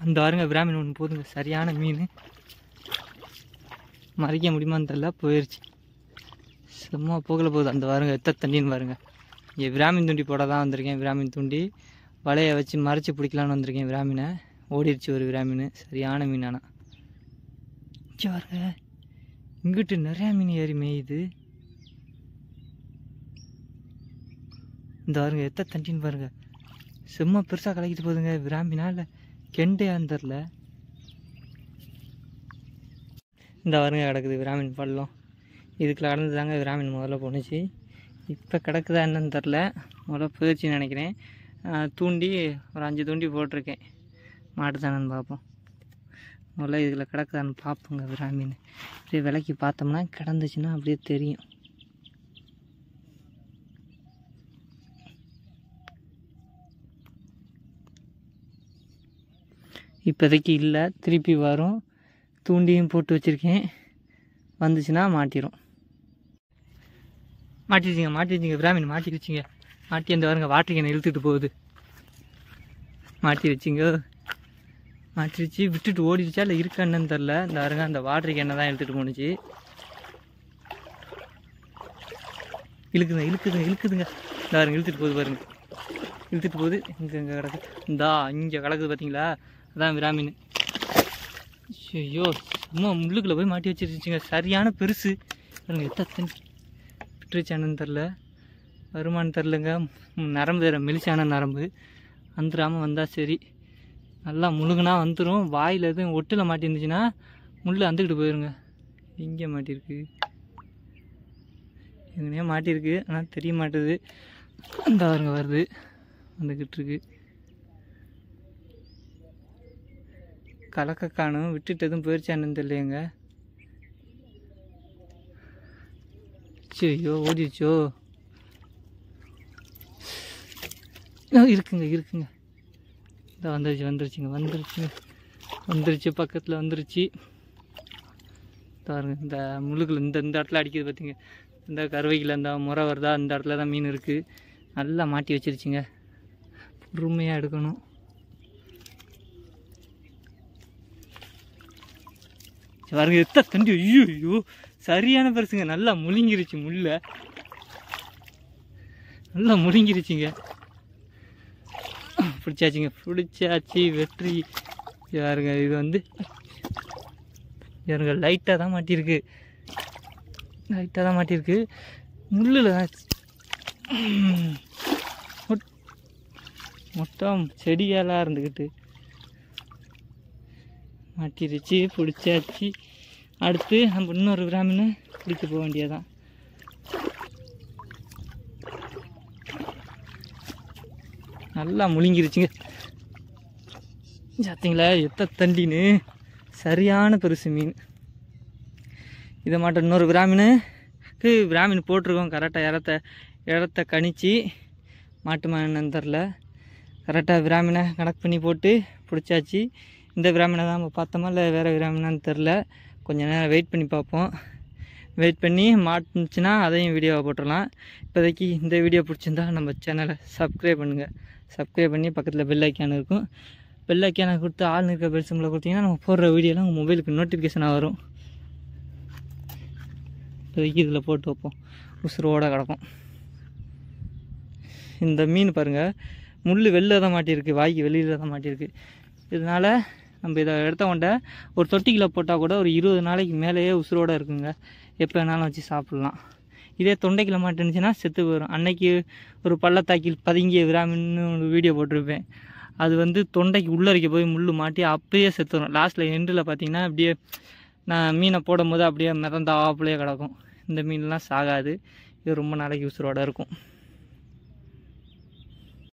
இந்த வாருங்க பிராமின் ஒன்று போதுங்க சரியான மீன் மறைக்க முடியுமான்னு தெரில போயிடுச்சு சும்மா போகல போகுது அந்த வாருங்க எத்த தண்ணின்னு பாருங்க இங்கே பிராமின் தூண்டி போட தான் வந்திருக்கேன் பிராமின் தூண்டி வலையை வச்சு மறைச்சி பிடிக்கலான்னு வந்திருக்கேன் பிராமினை ஓடிடுச்சு ஒரு பிராமின் சரியான மீன் ஆனால் இங்கே பாருங்க இங்கிட்டு நிறையா மீன் ஏறி மேயுது இந்த பாருங்க எத்த தண்டின்னு பாருங்க செம்ம பெருசாக கலக்கிட்டு போகுதுங்க பிராமினா இல்லை கெண்டையான்னு தெரில இந்த பாருங்க கிடக்குது பிராமின் பள்ளம் இதுக்குள்ள கடந்து தாங்க பிராமின் முதல்ல போணுச்சு இப்போ கிடக்குதா என்னன்னு தெரில முதல்ல போயிடுச்சுன்னு நினைக்கிறேன் ஆஹ் தூண்டி ஒரு அஞ்சு தூண்டி போட்டிருக்கேன் மாட்டுதானு பார்ப்போம் முதல்ல இதில் கிடக்குதான்னு பார்ப்போங்க பிராமின் அப்படியே விலைக்கு பார்த்தோம்னா கிடந்துச்சுன்னா அப்படியே தெரியும் இப்போதைக்கு இல்லை திருப்பி வரும் தூண்டியும் போட்டு வச்சுருக்கேன் வந்துச்சுன்னா மாட்டிடும் மாட்டிடுச்சிங்க மாட்டிடுச்சிங்க பிராமின் மாட்டி வச்சிங்க மாட்டி அந்த வருங்க வாட்டர் கேனை இழுத்துட்டு போகுது மாட்டி வச்சிங்க மாட்டிடுச்சு விட்டுட்டு ஓடிடுச்சா இல்லை இருக்கா என்னன்னு தெரில இந்த வருங்க அந்த வாட்டர் கேனை தான் இழுத்துட்டு போணுச்சு இழுக்குதுங்க இழுக்குதுங்க இழுக்குதுங்க இந்த வருங்க இழுத்துட்டு போகுது பாருங்க இழுத்துட்டு போகுது இங்கே இங்கே கிடக்கு இந்தா இங்கே கிடக்குது பார்த்தீங்களா அதான் விராமீன் ஐயோ சும்மா முள்ளுக்குள்ளே போய் மாட்டி வச்சிருச்சுங்க சரியான பெருசு பாருங்க எத்தனை விட்டுருச்சானு தெரில வருமானு தெரிலங்க ம், நரம்பு வேறு மெலிசான நரம்பு வந்துடாமல் வந்தால் சரி நல்லா முழுகுனா வந்துடும் வாயில் எதுவும் ஒட்டில் மாட்டிருந்துச்சுன்னா முள் அந்துக்கிட்டு போயிருங்க எங்கே மாட்டியிருக்கு எங்கனையோ மாட்டியிருக்கு ஆனால் தெரிய மாட்டுது அந்த வருங்க வருது வந்துக்கிட்டு இருக்கு கலக்க காணும் விட்டுட்டு எதுவும் போயிடுச்சான்னு தெரியலையேங்க ஐயோ ஓடிச்சோ இருக்குங்க இருக்குங்க இந்த வந்துருச்சு வந்துருச்சுங்க வந்துருச்சுங்க வந்துருச்சு பக்கத்தில் வந்துருச்சு பாருங்க இந்த முள்ளுக்குள்ள இந்த இந்த இடத்துல அடிக்குது பார்த்தீங்க இந்த கருவைக்கில் இந்த முறை வருதா இந்த இடத்துல தான் மீன் இருக்குது நல்லா மாட்டி வச்சிருச்சுங்க பொறுமையாக எடுக்கணும் சரி, பாருங்க எத்த தண்டி ஐயோ ஐயோ சரியான பெருசுங்க நல்லா முழுங்கிருச்சு முள்ள நல்லா முழுங்கிருச்சுங்க பிடிச்சாச்சுங்க பிடிச்சாச்சு வெற்றி இது பாருங்க இது வந்து பாருங்க லைட்டாக தான் மாட்டியிருக்கு லைட்டாக தான் மாட்டியிருக்கு முள்ளில் தான் மொட்- மொத்தம் செடியெல்லாம் இருந்துக்கிட்டு மாட்டிருச்சு பிடிச்சாச்சு அடுத்து நம்ம இன்னொரு பிராமினை பிடிக்க போக வேண்டியதான் நல்லா முழுங்கிருச்சுங்க பார்த்தீங்களா எத்த தண்டின்னு சரியான பெருசு மீன் இதை மாட்டம் இன்னொரு பிராமினுக்கு பிராமின் போட்டிருக்கோம் கரெக்டாக இடத்த இடத்த கணிச்சு மாட்டுமா என்னன்னு தெரில கரெக்டாக பிராமினை கணக்கு பண்ணி போட்டு பிடிச்சாச்சு இந்த பிராமினை தான் நம்ம பார்த்தோமா இல்லை வேறு பிராமினான்னு தெரில கொஞ்சம் நேரம் வெயிட் பண்ணி பார்ப்போம் வெயிட் பண்ணி மாட்டுச்சுன்னா அதையும் வீடியோவை போட்டுடலாம் இப்போதைக்கு இந்த வீடியோ பிடிச்சிருந்தா நம்ம சேனலை சப்ஸ்கிரைப் பண்ணுங்கள் சப்ஸ்கிரைப் பண்ணி பக்கத்தில் பெல் ஐக்கான் இருக்கும் பெல் ஐக்கானை கொடுத்து ஆள் இருக்க பெல் சிம்பிளை கொடுத்தீங்கன்னா நம்ம போடுற வீடியோலாம் உங்கள் மொபைலுக்கு நோட்டிஃபிகேஷனாக வரும் இப்போதைக்கு இதில் போட்டு வைப்போம் உசுரோட கிடக்கும் இந்த மீன் பாருங்கள் முள் வெளில தான் மாட்டியிருக்கு வாய்க்கு வெளியில் தான் மாட்டியிருக்கு இதனால் நம்ம இதை எடுத்தவொண்ட ஒரு தொட்டிக்குள்ள போட்டால் கூட ஒரு இருபது நாளைக்கு மேலேயே உசுரோட இருக்குங்க எப்போ வேணாலும் வச்சு சாப்பிட்லாம் இதே தொண்டைக்குள்ள மாட்டுனுச்சுன்னா செத்து போயிடும் அன்னைக்கு ஒரு பள்ளத்தாக்கில் பதுங்கிய விராமின்னு ஒரு வீடியோ போட்டிருப்பேன் அது வந்து தொண்டைக்கு உள்ளரைக்க போய் முள் மாட்டி அப்பயே செத்துரும் லாஸ்ட்டில் எண்டில் பார்த்தீங்கன்னா அப்படியே நான் மீனை போடும்போது அப்படியே மிதந்தாப்புலேயே கிடக்கும் இந்த மீன்லாம் சாகாது இது ரொம்ப நாளைக்கு உசுரோட இருக்கும்